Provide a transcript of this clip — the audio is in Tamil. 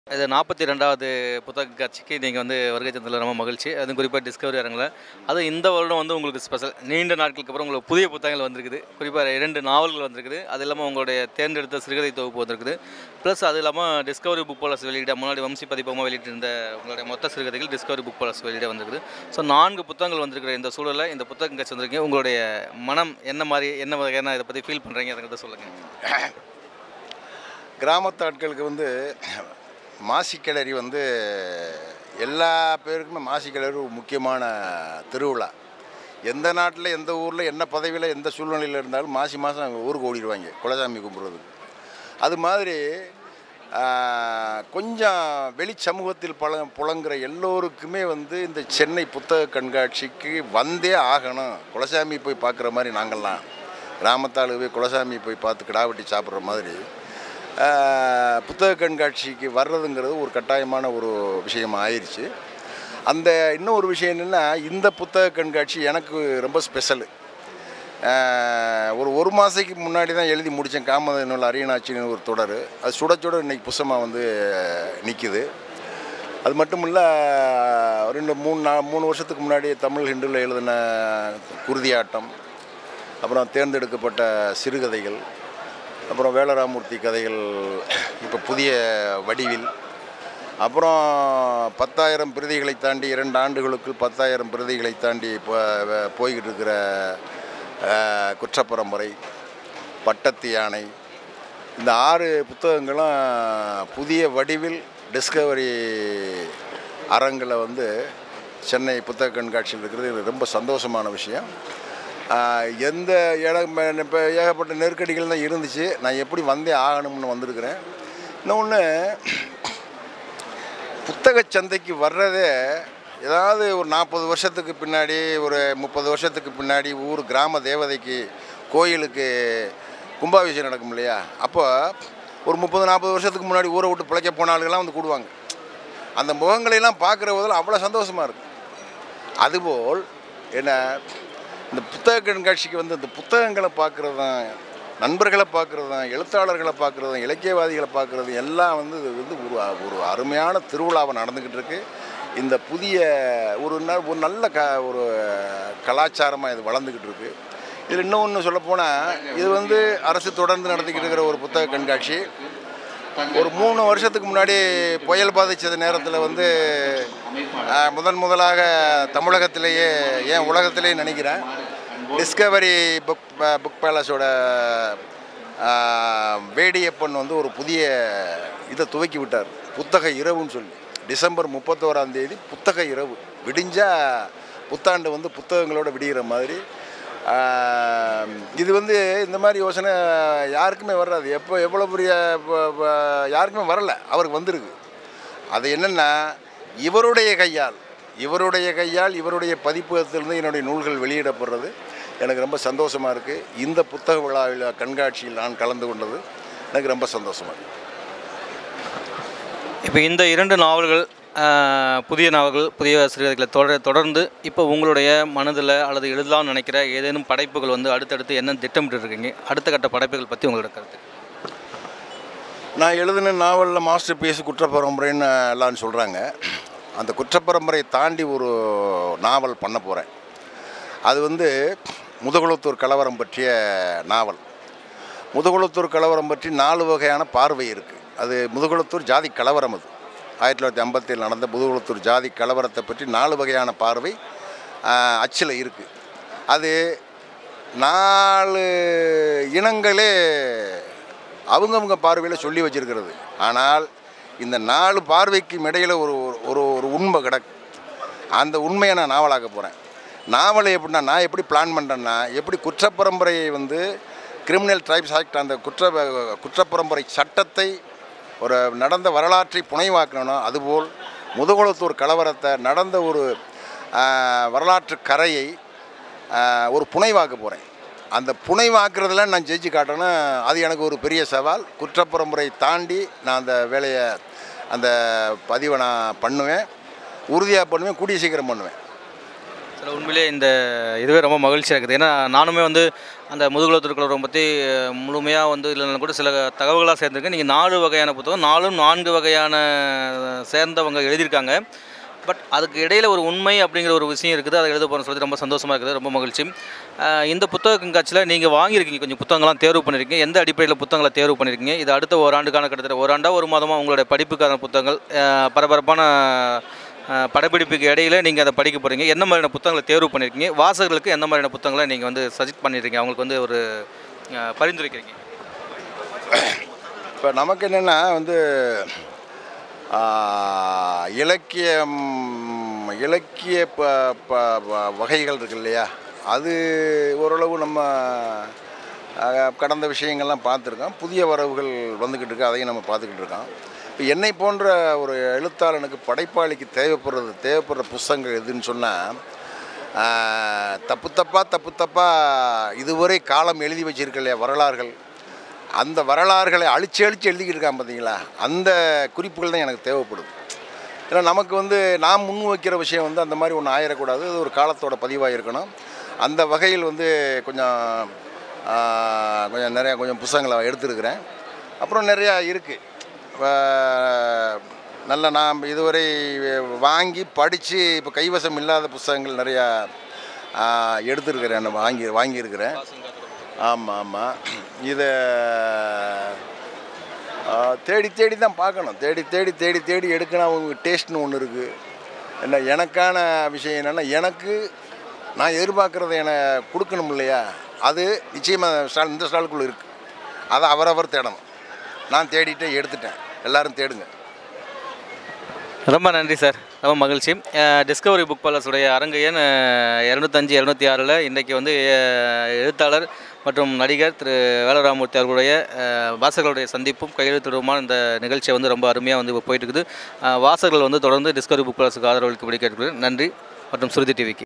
இது நாற்பத்தி ரெண்டாவது புத்தக காட்சிக்கு நீங்கள் வந்து வருகை தந்ததில் ரொம்ப மகிழ்ச்சி அதுவும் குறிப்பாக டிஸ்கவரி அரங்கில் அதுவும் இந்த வருடம் வந்து உங்களுக்கு ஸ்பெஷல் நீண்ட நாட்களுக்கு அப்புறம் உங்களுக்கு புதிய புத்தகங்கள் வந்திருக்குது குறிப்பாக இரண்டு நாவல்கள் வந்திருக்குது அது இல்லாமல் உங்களுடைய தேர்ந்தெடுத்த சிறுகதை தொகுப்பு வந்திருக்குது ப்ளஸ் அது இல்லாமல் டிஸ்கவரி புக் பாலஸ் வெளியிட முன்னாடி வம்சி பதிப்பகமாக வெளியிட்டிருந்த உங்களுடைய மொத்த சிறுகதைகள் டிஸ்கவரி புக் பாலஸ் வெளியிட வந்திருக்குது ஸோ நான்கு புத்தகங்கள் வந்திருக்கிற இந்த சூழலில் இந்த புத்தகம் காட்சி வந்திருக்கீங்க உங்களுடைய மனம் என்ன மாதிரி என்ன வகையான இதை பற்றி ஃபீல் பண்ணுறீங்க அதை சொல்லுங்கள் கிராமத்து ஆட்களுக்கு வந்து மாசிக்கிளறி வந்து எல்லா பேருக்குமே மாசிக்கிளறி ஒரு முக்கியமான திருவிழா எந்த நாட்டில் எந்த ஊரில் என்ன பதவியில் எந்த சூழ்நிலையில் இருந்தாலும் மாசி மாதம் அவங்க ஊருக்கு ஓடிடுவாங்க குலசாமி கும்பிட்றதுக்கு அது மாதிரி ஆஹ், கொஞ்சம் வெளி சமூகத்தில் பல புலங்குற எல்லோருக்குமே வந்து இந்த சென்னை புத்தக கண்காட்சிக்கு வந்தே ஆகணும் குலசாமி போய் பார்க்குற மாதிரி நாங்கள்லாம் கிராமத்தாளுக்கு போய் குலசாமி போய் பார்த்து கிடா வெட்டி சாப்பிட்ற மாதிரி ஆஹ், புத்தக கண்காட்சிக்கு வர்றதுங்கிறது ஒரு கட்டாயமான ஒரு விஷயம் ஆயிடுச்சு அந்த இன்னும் ஒரு விஷயம் என்னென்னா இந்த புத்தக கண்காட்சி எனக்கு ரொம்ப ஸ்பெஷலு ஒரு ஒரு மாதத்துக்கு முன்னாடி தான் எழுதி முடித்தேன் காமத நூல் அரியணாச்சின்னு ஒரு தொடர் அது சுட சுட இன்னைக்கு புஸ்தமாக வந்து நிற்கிது அது மட்டும் இல்லை ரெண்டு மூணு நா மூணு வருஷத்துக்கு முன்னாடி தமிழ் ஹிந்துவில் எழுதின குருதியாட்டம் அப்புறம் தேர்ந்தெடுக்கப்பட்ட சிறுகதைகள் அப்புறம் வேலராமூர்த்தி கதைகள் இப்போ புதிய வடிவில் அப்புறம் பத்தாயிரம் பிரதிகளை தாண்டி இரண்டு ஆண்டுகளுக்குள் பத்தாயிரம் பிரதிகளை தாண்டி இப்போ வ- போய்கிட்டு இருக்கிற அஹ், குற்றப்பரம்பரை பட்டத்து யானை இந்த ஆறு புத்தகங்களும் புதிய வடிவில் டிஸ்கவரி அரங்கில் வந்து சென்னை புத்தக கண்காட்சியில் இருக்கிறது எனக்கு ரொம்ப சந்தோஷமான விஷயம் ஆஹ் எந்த இடம் இப்போ ஏகப்பட்ட நெருக்கடிகள் தான் இருந்துச்சு நான் எப்படி வந்தே ஆகணும்னு வந்திருக்கிறேன் இன்னொன்று புத்தக சந்தைக்கு வர்றதே ஏதாவது ஒரு நாற்பது வருஷத்துக்கு பின்னாடி ஒரு முப்பது வருஷத்துக்கு பின்னாடி ஊர் கிராம தேவதைக்கு கோயிலுக்கு கும்பாபிஷேகம் நடக்கும் இல்லையா அப்போ ஒரு முப்பது நாற்பது வருஷத்துக்கு முன்னாடி ஊரை விட்டு பிழைக்க போன ஆளுங்கெல்லாம் வந்து கூடுவாங்க அந்த முகங்களையெல்லாம் பார்க்குற போதில் அவ்வளோ சந்தோஷமாக இருக்கும் அதுபோல் என்ன இந்த புத்தக கண்காட்சிக்கு வந்து இந்த புத்தகங்களை பார்க்குறது தான் நண்பர்களை பார்க்குறது தான் எழுத்தாளர்களை பார்க்குறது தான் இலக்கியவாதிகளை பார்க்குறது எல்லாம் வந்து இது வந்து ஒரு ஒரு அருமையான திருவிழாவை நடந்துக்கிட்டு இருக்கு இந்த புதிய ஒரு ந- ஒரு நல்ல க ஒரு கலாச்சாரமாக இது வளர்ந்துக்கிட்டு இருக்கு இதில் இன்னொன்று சொல்லப்போனால் இது வந்து அரசு தொடர்ந்து நடத்திக்கிட்டு இருக்கிற ஒரு புத்தக கண்காட்சி ஒரு மூணு வருஷத்துக்கு முன்னாடி புயல் பாதிச்சது நேரத்தில் வந்து ஆஹ், முதன் முதலாக தமிழகத்திலேயே ஏன் உலகத்திலேயே நினைக்கிறேன் டிஸ்கவரி புக் புக் பேலஸோட ஆஹ், வேடியப்பன் வந்து ஒரு புதிய இதை துவக்கி விட்டார் புத்தக இரவுன்னு சொல்லி டிசம்பர் முப்பத்தோராம் தேதி புத்தக இரவு விடிஞ்சா புத்தாண்டு வந்து புத்தகங்களோட விடிகிற மாதிரி ஆஹ், இது வந்து இந்த மாதிரி யோசனை யாருக்குமே வராது எப்போ எவ்வளோ பெரிய ப- ப- யாருக்குமே வரல அவருக்கு வந்திருக்கு அது என்னென்னா இவருடைய கையால் இவருடைய கையால் இவருடைய பதிப்பகத்திலிருந்து என்னுடைய நூல்கள் வெளியிடப்படுறது எனக்கு ரொம்ப சந்தோஷமாக இருக்குது இந்த புத்தக விழாவில் கண்காட்சியில் நான் கலந்து கொண்டது எனக்கு ரொம்ப சந்தோஷமாக இருக்குது இப்போ இந்த இரண்டு நாவல்கள் ஆஹ், புதிய நாவல்கள் புதிய சிறுகதைகளை தொடர் தொடர்ந்து இப்போ உங்களுடைய மனதில் அல்லது எழுதலாம்னு நினைக்கிற ஏதேனும் படைப்புகள் வந்து அடுத்தடுத்து என்ன திட்டமிட்டு இருக்கீங்க அடுத்த கட்ட படைப்புகள் பற்றி உங்களோட கருத்து நான் எழுதின நாவலில் மாஸ்டர் பீஸ் குற்றப்பரம்பரைன்னு எல்லாம் சொல்கிறாங்க அந்த குற்றப்பரம்பரையை தாண்டி ஒரு நாவல் பண்ண போகிறேன் அது வந்து முதுகுளத்தூர் கலவரம் பற்றிய நாவல் முதுகுளத்தூர் கலவரம் பற்றி நாலு வகையான பார்வை இருக்குது அது முதுகுளத்தூர் ஜாதி கலவரம் அது ஆயிரத்தி தொள்ளாயிரத்தி ஐம்பத்தில் நடந்த முதுகுளத்தூர் ஜாதி கலவரத்தை பற்றி நாலு வகையான பார்வை அச்சில் இருக்குது அது நாலு இனங்களே அவங்கவுங்க பார்வையில் சொல்லி வச்சிருக்கிறது ஆனால் இந்த நாலு பார்வைக்கு இடையில் ஒரு ஒரு ஒரு உண்மை கிடக்கு அந்த உண்மையை நான் நாவலாக்க போகிறேன் நாவலை எப்படின்னா நான் எப்படி பிளான் பண்ணுறேன்னா எப்படி குற்றப்பரம்பரையை வந்து கிரிமினல் ட்ரைப்ஸ் ஆக்ட் அந்த குற்ற குற்றப்பரம்பரை சட்டத்தை ஒரு நடந்த வரலாற்றை புனைவாக்கணும் அதுபோல் முதுகுளத்தூர் கலவரத்தை நடந்த ஒரு ஆஹ், வரலாற்று கரையை ஆஹ், ஒரு புனைவாக்க போகிறேன் அந்த புனைவாக்குறதுல நான் ஜெயிச்சு காட்டணும் அது எனக்கு ஒரு பெரிய சவால் குற்றப்பரம்பரை தாண்டி நான் அந்த வேலையை அந்த பதிவை நான் பண்ணுவேன் உறுதியாக பண்ணுவேன் கூடிய சீக்கிரம் பண்ணுவேன் சார் உண்மையிலே இந்த இதுவே ரொம்ப மகிழ்ச்சியாக இருக்குது ஏன்னா நானுமே வந்து அந்த முதுகுல திருக்குறளை பற்றி முழுமையாக வந்து இல்லைன்னா கூட சில தகவல்களாக சேர்ந்துருக்கேன் நீங்கள் நாலு வகையான புத்தகம் நாலும் நான்கு வகையான சேர்ந்தவங்க எழுதியிருக்காங்க பட் அதுக்கு இடையில ஒரு உண்மை அப்படிங்கிற ஒரு விஷயம் இருக்குது அதை எழுத போகிறேன்னு சொல்லி ரொம்ப சந்தோஷமாக இருக்குது ரொம்ப மகிழ்ச்சி அஹ் இந்த புத்தக கண்காட்சியில் நீங்கள் வாங்கியிருக்கீங்க கொஞ்சம் புத்தகங்கள்லாம் தேர்வு பண்ணியிருக்கீங்க எந்த அடிப்படையில் புத்தகங்களை தேர்வு பண்ணியிருக்கீங்க இது அடுத்த ஓராண்டுக்கான கிட்டத்தட்ட ஓராண்டா ஒரு மாதமாக உங்களுடைய படிப்புக்கான புத்தகங்கள் அஹ் பரபரப்பான அஹ் படப்பிடிப்புக்கு இடையில நீங்கள் அதை படிக்க போகிறீங்க என்ன மாதிரியான புத்தகங்களை தேர்வு பண்ணியிருக்கீங்க வாசகர்களுக்கு எந்த மாதிரியான புத்தகங்களை நீங்கள் வந்து சஜெக்ட் பண்ணியிருக்கீங்க அவங்களுக்கு வந்து ஒரு அஹ் பரிந்துரைக்கிறீங்க இப்போ நமக்கு என்னென்னா வந்து ஆ, இலக்கியம் இலக்கிய ப ப ப- வகைகள் இருக்கு இல்லையா அது ஓரளவு நம்ம ஆ, கடந்த விஷயங்கள்லாம் பார்த்துருக்கோம் புதிய வரவுகள் வந்துக்கிட்டு இருக்கு அதையும் நம்ம பார்த்துக்கிட்டு இருக்கோம் இப்போ என்னை போன்ற ஒரு எழுத்தாளனுக்கு படைப்பாளிக்கு தேவைப்படுறது தேவைப்படுற புஸ்தகங்கள் எதுன்னு சொன்னால் தப்பு தப்பாக தப்பு தப்பாக இதுவரை காலம் எழுதி வச்சிருக்க இல்லையா வரலாறுகள் அந்த வரலாறுகளை அழிச்சு அழிச்சு எழுதிக்கிட்டு இருக்கான் பார்த்தீங்களா அந்த குறிப்புகள் தான் எனக்கு தேவைப்படுது ஏன்னா நமக்கு வந்து நாம் முன் வைக்கிற விஷயம் வந்து அந்த மாதிரி ஒன்று ஆயிடக்கூடாது அது ஒரு காலத்தோட பதிவாக இருக்கணும் அந்த வகையில் வந்து கொஞ்சம் ஆ, கொஞ்சம் நிறையா கொஞ்சம் புத்தகங்களை எடுத்துருக்கிறேன் அப்புறம் நிறையா இருக்குது நல்ல நான் இதுவரை வாங்கி படித்து இப்போ கைவசம் இல்லாத புத்தகங்கள் நிறையா ஆ, எடுத்திருக்கிறேன் நான் வாங்கி வாங்கியிருக்கிறேன் ஆமாம் ஆமாம் இதை ஆ, தேடி தேடி தான் பார்க்கணும் தேடி தேடி தேடி தேடி எடுக்கணும் அவங்க டேஸ்ட்னு ஒன்று இருக்குது என்ன எனக்கான விஷயம் என்னென்னா எனக்கு நான் எதிர்பார்க்குறத என கொடுக்கணும் இல்லையா அது நிச்சயமாக ஸ்டால் இந்த ஸ்டாலுக்குள்ளே இருக்குது அதை அவரவர் தேடணும் நான் தேடிட்டே எடுத்துட்டேன் எல்லாரும் தேடுங்க ரொம்ப நன்றி சார் ரொம்ப மகிழ்ச்சி அஹ் டிஸ்கவரி புக் பேலஸுடைய அரங்கு எண் இரநூத்தஞ்சு இரநூத்தி ஆறில் இன்றைக்கி வந்து அஹ், எழுத்தாளர் மற்றும் நடிகர் திரு வேலராமூர்த்தி அவர்களுடைய அஹ், வாசகர்களுடைய சந்திப்பும் கையெழுத்திடுமான இந்த நிகழ்ச்சியை வந்து ரொம்ப அருமையாக வந்து போயிட்டு இருக்குது அஹ், வாசகர்கள் வந்து தொடர்ந்து டிஸ்கவரி புக் பேலஸுக்கு ஆதரவு அளிக்கும்படி கேட்டுக்கிறேன் நன்றி மற்றும் சுருதி டிவிக்கு